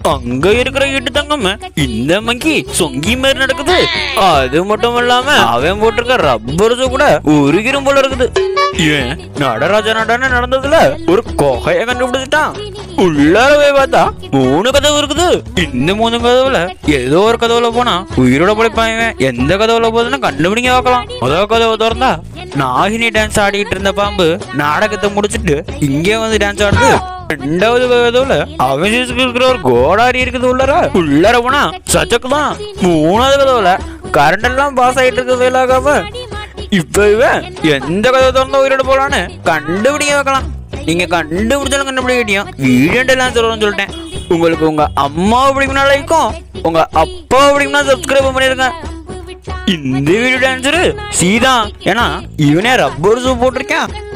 அங்க இருக்கிற ஈட்டு தங்கம் இந்த மங்கி சொங்கி மாதிரி நடக்குது அது மட்டும் இல்லாம அவன் போட்டிருக்க ரப்பர்ஸ் கூட உருகிரும் போல இருக்குது ஏன் நடராஜா நடன நடந்ததுல ஒரு கொகைய கண்டுபிடிச்சிட்டான் உள்ளார போய் பார்த்தா மூணு கதவு இருக்குது இந்த மூணு கதவுல ஏதோ ஒரு கதவுல போனா உயிரோட பிழைப்பான் இவன். எந்த கதவுல போகுதுன்னு கண்டுபிடிங்க பார்க்கலாம் முதல் கதவை திறந்தா நாகினி டான்ஸ் ஆடிட்டு இருந்த பாம்பு நாடகத்தை முடிச்சிட்டு இங்கே வந்து டான்ஸ் ஆடுது ரெண்டாவது கதவுல அவசியத்துக்கு இருக்கிற ஒரு கோடாரி இருக்குது உள்ளார உள்ளார போனா சச்சக்கு தான் மூணாவது கதவுல கரண்ட் எல்லாம் பாஸ் ஆயிட்டு இருக்குது வேலாகாம இப்ப இவன் எந்த கதவை திறந்தா உயிரோட போலான்னு கண்டுபிடிக்க வைக்கலாம் நீங்க கண்டுபிடிச்சாலும் கண்டுபிடிக்கிட்டியும் வீடியோ எல்லாம் சொல்லணும்னு சொல்லிட்டேன் உங்களுக்கு உங்க அம்மாவை பிடிக்கும்னா லைக்கும் உங்க அப்பாவை பிடிக்கும்னா சப்ஸ்கிரைப் பண்ணிருங்க இந்த வீடியோ டான்ஸரு சீதா ஏன்னா இவனே ரப்பர் ஷூ போட்டிருக்கேன்